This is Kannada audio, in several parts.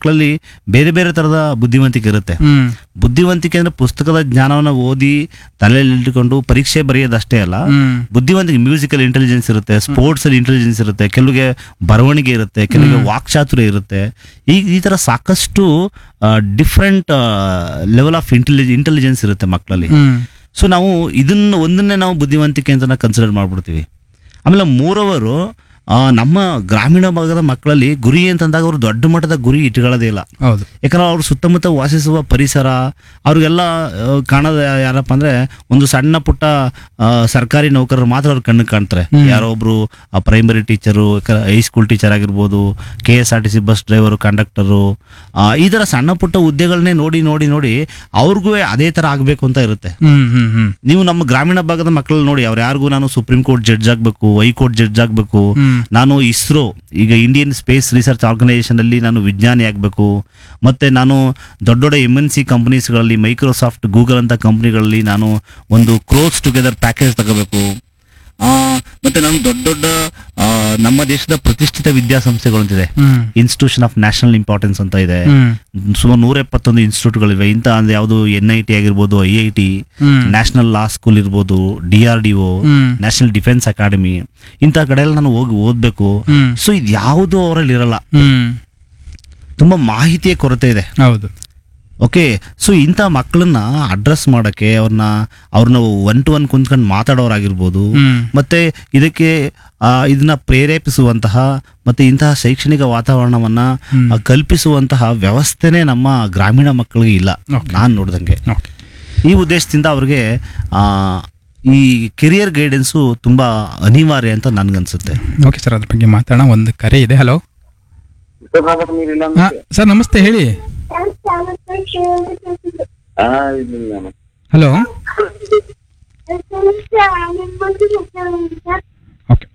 ಮಕ್ಕಳಲ್ಲಿ ಬೇರೆ ಬೇರೆ ತರದ ಬುದ್ಧಿವಂತಿಕೆ ಇರುತ್ತೆ ಹ್ಮ್ ಬುದ್ಧಿವಂತಿಕೆ ಅಂದ್ರೆ ಪುಸ್ತಕದ ಜ್ಞಾನವನ್ನ ಓದಿ ತಲೆಯಲ್ಲಿ ಇಟ್ಟುಕೊಂಡು ಪರೀಕ್ಷೆ ಬರೆಯೋದಷ್ಟೇ ಅಲ್ಲ ಹ್ಮ್ ಬುದ್ಧಿವಂತಿಕೆ ಮ್ಯೂಸಿಕಲ್ ಇಂಟೆಲಿಜೆನ್ಸ್ ಇರುತ್ತೆ ಸ್ಪೋರ್ಟ್ಸ್ ಅಲ್ಲಿ ಇಂಟೆಲಿಜೆನ್ಸ್ ಇರುತ್ತೆ ಕೆಲವಿಗೆ ಬರವಣಿಗೆ ಇರುತ್ತೆ ಕೆಲವಿಗೆ ವಾಕ್ಚಾತುರ್ಯ ಇರುತ್ತೆ ಈ ಈ ತರ ಸಾಕಷ್ಟು different level of intelli intelligence ಇರುತ್ತೆ ಮಕ್ಕಳಲ್ಲಿ ಹ್ಮ್ ಸೊ ನಾವು ಇದನ್ನ ಒಂದನ್ನೇ ನಾವು ಬುದ್ಧಿವಂತಿಕೆ ಅಂತ ಕನ್ಸಿಡರ್ ಮಾಡ್ಬಿಡ್ತೀವಿ ಆಮೇಲೆ ಮೂರವರು ಆ, ನಮ್ಮ ಗ್ರಾಮೀಣ ಭಾಗದ ಮಕ್ಕಳಲ್ಲಿ ಗುರಿ ಅಂತಂದಾಗ ಅವರು ದೊಡ್ಡ ಮಟ್ಟದ ಗುರಿ ಇಟ್ಕೊಳ್ಳೋದೇ ಇಲ್ಲ ಹೌದು ಯಾಕಂದ್ರೆ ಅವ್ರು ಸುತ್ತಮುತ್ತ ವಾಸಿಸುವ ಪರಿಸರ ಅವ್ರಿಗೆಲ್ಲ ಆ, ಕಾಣೋದು ಯಾರಪ್ಪ ಅಂದ್ರೆ ಒಂದು ಸಣ್ಣ ಪುಟ್ಟ ಆ, ಸರ್ಕಾರಿ ನೌಕರರು ಮಾತ್ರ ಅವ್ರ ಕಣ್ಣು ಕಾಣ್ತಾರೆ ಯಾರೋ ಒಬ್ರು ಪ್ರೈಮರಿ ಟೀಚರು ಹೈಸ್ಕೂಲ್ ಟೀಚರ್ ಆಗಿರ್ಬೋದು K S R T C bus driver conductor ಈ ಥರ ಸಣ್ಣ ಪುಟ್ಟ ಹುದ್ದೆಗಳನ್ನೇ ನೋಡಿ ನೋಡಿ ನೋಡಿ ಅವ್ರಿಗೂ ಅದೇ ಥರ ಆಗಬೇಕು ಅಂತ ಇರುತ್ತೆ ಹ್ಮ್ ಹ್ಮ್ ಹ್ಮ್ ನೀವು ನಮ್ಮ ಗ್ರಾಮೀಣ ಭಾಗದ ಮಕ್ಕಳು ನೋಡಿ ಅವ್ರು ಯಾರಿಗೂ ನಾನು ಸುಪ್ರೀಂ ಕೋರ್ಟ್ ಜಡ್ಜ್ ಆಗಬೇಕು ಹೈಕೋರ್ಟ್ ಜಡ್ಜ್ ಆಗಬೇಕು ಹ್ಮ್. ನಾನು ಇಸ್ರೋ ಈಗ ಇಂಡಿಯನ್ ಸ್ಪೇಸ್ ರಿಸರ್ಚ್ ಆರ್ಗನೈಸೇಷನ್ ಅಲ್ಲಿ ನಾನು ವಿಜ್ಞಾನಿ ಆಗಬೇಕು ಮತ್ತೆ ನಾನು ದೊಡ್ಡ ದೊಡ್ಡ ಎಮ್ ಎನ್ ಸಿ ಕಂಪನೀಸ್ಗಳಲ್ಲಿ ಮೈಕ್ರೋಸಾಫ್ಟ್ ಗೂಗಲ್ ಅಂತ ಕಂಪನಿಗಳಲ್ಲಿ ನಾನು ಒಂದು ಕ್ರೋಸ್ ಟುಗೆದರ್ ಪ್ಯಾಕೇಜ್ ತಗೋಬೇಕು ಆ, ಮತ್ತೆ ನಾನು ದೊಡ್ಡ ದೊಡ್ಡ ಆ, ನಮ್ಮ ದೇಶದ ಪ್ರತಿಷ್ಠಿತ ವಿದ್ಯಾಸಂಸ್ಥೆಗಳಂತಿದೆ ಹ್ಮ್ ಇನ್ಸ್ಟಿಟ್ಯೂಷನ್ ಆಫ್ ನ್ಯಾಷನಲ್ ಇಂಪಾರ್ಟೆನ್ಸ್ ಅಂತ ಇದೆ ಹ್ಮ್ ಸುಮಾರು ನೂರ ಎಪ್ಪತ್ತೊಂದು ಇನ್ಸ್ಟಿಟ್ಯೂಟ್ಗಳಿವೆ ಇಂಥ ಅಂದ್ರೆ ಯಾವುದು ಎನ್ ಐ ಟಿ ಆಗಿರ್ಬೋದು ಐ ಐ ಟಿ ಹ್ಮ್ ನ್ಯಾಷನಲ್ ಲಾ ಸ್ಕೂಲ್ ಇರ್ಬೋದು ಡಿ ಆರ್ ಡಿ ಒ ಹ್ಮ್ ನ್ಯಾಷನಲ್ ಡಿಫೆನ್ಸ್ ಅಕಾಡೆಮಿ ಇಂಥ ಕಡೆ ಎಲ್ಲ ನಾನು ಹೋಗಿ ಓದಬೇಕು ಹ್ಮ್ ಸೊ ಇದು ಯಾವುದು ಅವರಲ್ಲಿ ಇರಲ್ಲ ಹ್ಮ್ ತುಂಬಾ ಮಾಹಿತಿಯ ಕೊರತೆ ಇದೆ ಹೌದು ಓಕೆ ಸೊ ಇಂಥ ಮಕ್ಕಳನ್ನ ಅಡ್ರೆಸ್ ಮಾಡಕ್ಕೆ ಅವ್ರನ್ನ ಅವ್ರನ್ನ ಒನ್ ಟು ಒನ್ ಕುಂತ್ಕೊಂಡು ಮಾತಾಡೋರಾಗಿರ್ಬೋದು ಹ್ಮ್ ಮತ್ತೆ ಇದಕ್ಕೆ ಆ, ಇದನ್ನ ಪ್ರೇರೇಪಿಸುವಂತಹ ಮತ್ತೆ ಇಂತಹ ಶೈಕ್ಷಣಿಕ ವಾತಾವರಣವನ್ನ ಹ್ಮ್. ಆ, ಕಲ್ಪಿಸುವಂತಹ ವ್ಯವಸ್ಥೆನೇ ನಮ್ಮ ಗ್ರಾಮೀಣ ಮಕ್ಕಳಿಗೆ ಇಲ್ಲ Okay. ನಾನು ನೋಡ್ದಂಗೆ ಓಕೆ ಈ ಉದ್ದೇಶದಿಂದ ಅವ್ರಿಗೆ ಆ, ಈ ಕೆರಿಯರ್ ಗೈಡೆನ್ಸು ತುಂಬಾ ಅನಿವಾರ್ಯ ಅಂತ ನನ್ಗನ್ಸುತ್ತೆ ಓಕೆ ಸರ್ ಅದ್ರ ಬಗ್ಗೆ ಮಾತಾಡೋಣ ಒಂದು ಕರೆ ಇದೆ ಹಲೋ ಹಾ ಸರ್ ನಮಸ್ತೆ ಹೇಳಿ ಹಲೋ ಓಕೆ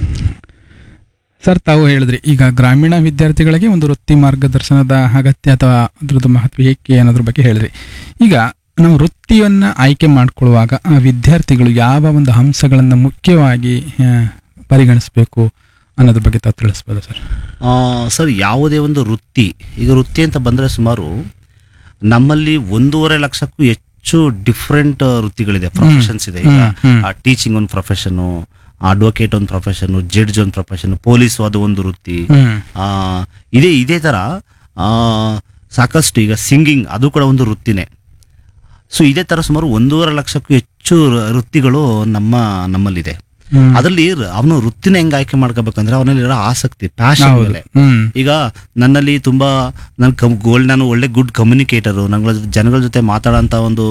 ಸರ್ ತಾವು ಹೇಳಿದ್ರಿ ಈಗ ಗ್ರಾಮೀಣ ವಿದ್ಯಾರ್ಥಿಗಳಿಗೆ ಒಂದು ವೃತ್ತಿ ಮಾರ್ಗದರ್ಶನದ ಅಗತ್ಯ ಅಥವಾ ಅದ್ರದ್ದು ಮಹತ್ವ ಏಕೆ ಅನ್ನೋದ್ರ ಬಗ್ಗೆ ಹೇಳಿದ್ರಿ ಈಗ ನಾವು ವೃತ್ತಿಯನ್ನ ಆಯ್ಕೆ ಮಾಡ್ಕೊಳ್ಳುವಾಗ ಆ ವಿದ್ಯಾರ್ಥಿಗಳು ಯಾವ ಒಂದು ಅಂಶಗಳನ್ನು ಮುಖ್ಯವಾಗಿ ಆ, ಪರಿಗಣಿಸಬೇಕು ಅನ್ನೋದ್ರ ಬಗ್ಗೆ ತಾವು ತಿಳಿಸ್ಬೋದಾ ಸರ್ ಆ, ಸರ್ ಯಾವುದೇ ಒಂದು ವೃತ್ತಿ ಈಗ ವೃತ್ತಿ ಅಂತ ಬಂದ್ರೆ ಸುಮಾರು ನಮ್ಮಲ್ಲಿ ಒಂದೂವರೆ ಲಕ್ಷಕ್ಕೂ ಹೆಚ್ಚು ಡಿಫ್ರೆಂಟ್ ವೃತ್ತಿಗಳಿದೆ ಪ್ರೊಫೆಷನ್ಸ್ ಇದೆ ಈಗ ಹ್ಮ್, ಹ್ಮ್. ಟೀಚಿಂಗ್ ಒಂದು ಪ್ರೊಫೆಷನು ಅಡ್ವೊಕೇಟ್ ಒಂದು ಪ್ರೊಫೆಷನ್ ಜಡ್ಜ್ ಒಂದು ಪ್ರೊಫೆಷನ್ ಪೊಲೀಸ್ ಅದು ಒಂದು ವೃತ್ತಿ ಹ್ಮ್ ಆ, ಇದೇ ಇದೇ ಥರ ಆ, ಸಾಕಷ್ಟು ಈಗ ಸಿಂಗಿಂಗ್ ಅದು ಕೂಡ ಒಂದು ವೃತ್ತಿನೇ ಸೊ ಇದೇ ಥರ ಸುಮಾರು ಒಂದೂವರೆ ಲಕ್ಷಕ್ಕೂ ಹೆಚ್ಚು ವೃ- ವೃತ್ತಿಗಳು ನಮ್ಮ ನಮ್ಮಲ್ಲಿದೆ ಹ್ಮ್. ಅದರಲ್ಲಿ ಅವನು ವೃತ್ತಿನ ಹೆಂಗ್ ಆಯ್ಕೆ ಮಾಡ್ಕೋಬೇಕಂದ್ರೆ ಅವನಲ್ಲಿರೋ ಆಸಕ್ತಿ ಪ್ಯಾಷನ್ ಹೌದು ಮೇಲೆ ಹ್ಮ್ ಈಗ ನನ್ನಲ್ಲಿ ತುಂಬಾ ನನ್ ಕಮ್ ಗೋಲ್ಡ್ ನಾನು ಒಳ್ಳೆ ಗುಡ್ ಕಮ್ಯುನಿಕೇಟರು ನನ್ನ ಜನಗಳ ಜೊತೆ ಮಾತಾಡೋಂಥ ಒಂದು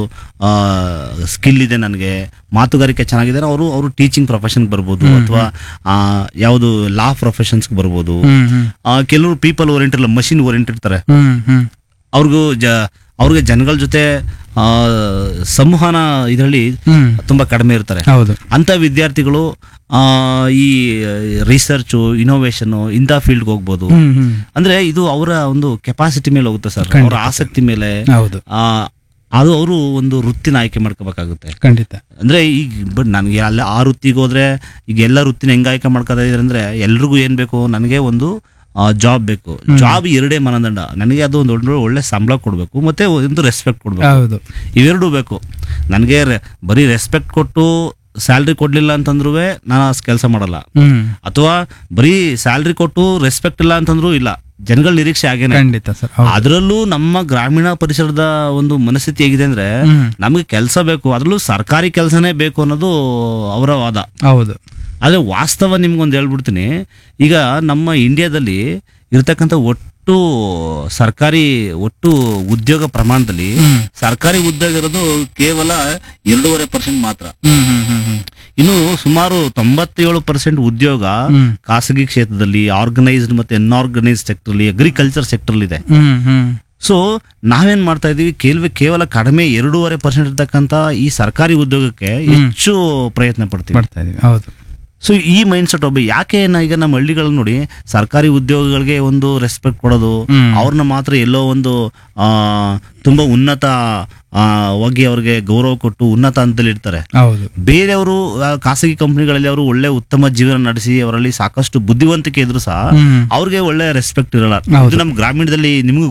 ಸ್ಕಿಲ್ ಇದೆ ನನಗೆ ಮಾತುಗಾರಿಕೆ ಚೆನ್ನಾಗಿದೆ ಅವರು ಅವರು ಟೀಚಿಂಗ್ ಪ್ರೊಫೆಷನ್ಗೆ ಬರ್ಬೋದು ಅಥವಾ ಯಾವುದು ಲಾ ಪ್ರೊಫೆಷನ್ಸ್ಗೆ ಬರ್ಬೋದು ಹ್ಮ್ ಹ್ಮ್ ಆ, ಕೆಲವರು ಪೀಪಲ್ ಓರಿಯೆಂಟೆಡ್ ಮಷಿನ್ ಓರಿಯೆಂಟೆಡ್ ಇರ್ತಾರೆ ಹ್ಮ್ ಹ್ಮ್ ಅವ್ರಿಗೂ ಜ ಅವ್ರಿಗೆ ಜನಗಳ ಜೊತೆ ಆ, ಸಂವಹನ ಇದರಲ್ಲಿ ಹ್ಮ್ ತುಂಬಾ ಕಡಿಮೆ ಇರ್ತಾರೆ ಹೌದು ಅಂತ ವಿದ್ಯಾರ್ಥಿಗಳು ಆ, ಈ ರಿಸರ್ಚು ಇನೋವೇಷನ್ ಇಂಥ ಫೀಲ್ಡ್ಗೆ ಹೋಗ್ಬೋದು ಹ್ಮ್ ಹ್ಮ್ ಅಂದ್ರೆ ಇದು ಅವರ ಒಂದು ಕೆಪಾಸಿಟಿ ಮೇಲೆ ಹೋಗುತ್ತೆ ಸರ್ ಅವರ ಆಸಕ್ತಿ ಮೇಲೆ ಹೌದು ಆ, ಅದು ಅವರು ಒಂದು ವೃತ್ತಿನ ಆಯ್ಕೆ ಮಾಡ್ಕೋಬೇಕಾಗುತ್ತೆ ಖಂಡಿತ ಅಂದ್ರೆ ಈಗ ಬಟ್ ನನಗೆ ಅಲ್ಲ ಆ ವೃತ್ತಿಗೆ ಹೋದ್ರೆ ಈಗ ಎಲ್ಲ ವೃತ್ತಿನ ಹೆಂಗ್ ಆಯ್ಕೆ ಮಾಡ್ಕೋತಾ ಇದ್ರೆ ಅಂದ್ರೆ ಎಲ್ರಿಗೂ ಏನ್ ಬೇಕು ನನಗೆ ಒಂದು ಜಾಬ್ ಬೇಕು ಜಾಬ್ ಎರಡೇ ಮಾನದಂಡ ನನಗೆ ಅದು ಒಂದು ಒಳ್ಳೆ ಒಳ್ಳೆ ಸಂಬಳ ಕೊಡಬೇಕು ಮತ್ತೆ ಒಂದು ರೆಸ್ಪೆಕ್ಟ್ ಕೊಡ್ಬೇಕು ಹೌದು ಇವೆರಡೂ ಬೇಕು ನನಗೆ ಬರೀ ರೆಸ್ಪೆಕ್ಟ್ ಕೊಟ್ಟು ಸ್ಯಾಲ್ರಿ ಕೊಡ್ಲಿಲ್ಲ ಅಂತಂದ್ರೂ ನಾನು ಕೆಲಸ ಮಾಡಲ್ಲ ಹ್ಮ್ ಅಥವಾ ಬರೀ ಸ್ಯಾಲ್ರಿ ಕೊಟ್ಟು ರೆಸ್ಪೆಕ್ಟ್ ಇಲ್ಲ ಅಂತಂದ್ರೂ ಇಲ್ಲ ಜನಗಳ ನಿರೀಕ್ಷೆ ಆಗೇನೆ ಖಂಡಿತ ಸರ್ ಹೌದು ಅದರಲ್ಲೂ ನಮ್ಮ ಗ್ರಾಮೀಣ ಪರಿಸರದ ಒಂದು ಮನಸ್ಥಿತಿ ಹೇಗಿದೆ ಅಂದ್ರೆ ಹ್ಮ್ ನಮಗೆ ಕೆಲಸ ಬೇಕು ಅದರಲ್ಲೂ ಸರ್ಕಾರಿ ಕೆಲಸನೇ ಬೇಕು ಅನ್ನೋದು ಅವರ ವಾದ ಹೌದು ಆದ್ರೆ ವಾಸ್ತವ ನಿಮ್ಗೊಂದು ಹೇಳ್ಬಿಡ್ತೀನಿ ಈಗ ನಮ್ಮ ಇಂಡಿಯಾದಲ್ಲಿ ಇರ್ತಕ್ಕಂಥ ಒಟ್ಟು ಸರ್ಕಾರಿ ಒಟ್ಟು ಉದ್ಯೋಗ ಪ್ರಮಾಣದಲ್ಲಿ ಹ್ಮ್ ಸರ್ಕಾರಿ ಉದ್ಯೋಗ ಇರೋದು ಕೇವಲ ಎರಡೂವರೆ ಪರ್ಸೆಂಟ್ ಮಾತ್ರ ಹ್ಮ್ ಹ್ಮ್ ಹ್ಮ್ ಹ್ಮ್ ಇನ್ನು ಸುಮಾರು ತೊಂಬತ್ತೇಳು ಪರ್ಸೆಂಟ್ ಉದ್ಯೋಗ ಹ್ಮ್ ಖಾಸಗಿ ಕ್ಷೇತ್ರದಲ್ಲಿ ಆರ್ಗನೈಸ್ಡ್ ಮತ್ತೆ ಅನ್ಆರ್ಗನೈಸ್ಡ್ ಸೆಕ್ಟರ್ ಅಗ್ರಿಕಲ್ಚರ್ ಸೆಕ್ಟರ್ ಇದೆ ಹ್ಮ್ ಹ್ಮ್ ಸೊ ನಾವೇನ್ ಮಾಡ್ತಾ ಇದೀವಿ ಕೇವಲ ಕೇವಲ ಕಡಿಮೆ ಎರಡೂವರೆ ಪರ್ಸೆಂಟ್ ಇರ್ತಕ್ಕಂಥ ಈ ಸರ್ಕಾರಿ ಉದ್ಯೋಗಕ್ಕೆ ಹೆಚ್ಚು ಪ್ರಯತ್ನ ಪಡ್ತೀವಿ ಮಾಡ್ತಾ ಇದೀವಿ ಹೌದು ಸೊ ಈ ಮೈಂಡ್ ಸೆಟ್ ಒಬ್ಬ ಯಾಕೆ ನಾ ಈಗ ನಮ್ಮ ಹಳ್ಳಿಗಳಲ್ಲಿ ನೋಡಿ ಸರ್ಕಾರಿ ಉದ್ಯೋಗಗಳಿಗೆ ಒಂದು ರೆಸ್ಪೆಕ್ಟ್ ಕೊಡೋದು ಹ್ಮ್. ಅವ್ರನ್ನ ಮಾತ್ರ ಎಲ್ಲೋ ಒಂದು ಆ, ತುಂಬಾ ಉನ್ನತ ಆ, ವಾಗಿ ಅವ್ರಿಗೆ ಗೌರವ ಕೊಟ್ಟು ಉನ್ನತ ಹಂತದಲ್ಲಿ ಇರ್ತಾರೆ ಹೌದು ಬೇರೆಯವರು ಆ, ಖಾಸಗಿ ಕಂಪನಿಗಳಲ್ಲಿ ಅವರು ಒಳ್ಳೆ ಉತ್ತಮ ಜೀವನ ನಡೆಸಿ ಅವರಲ್ಲಿ ಸಾಕಷ್ಟು ಬುದ್ಧಿವಂತಿಕೆ ಇದ್ರು ಸಹ ಹ್ಮ್ ಅವ್ರಿಗೆ ಒಳ್ಳೆ ರೆಸ್ಪೆಕ್ಟ್ ಇರಲ್ಲ ಹೌದು. ಇದು ನಮ್ಮ ಗ್ರಾಮೀಣದಲ್ಲಿ ನಿಮಗೂ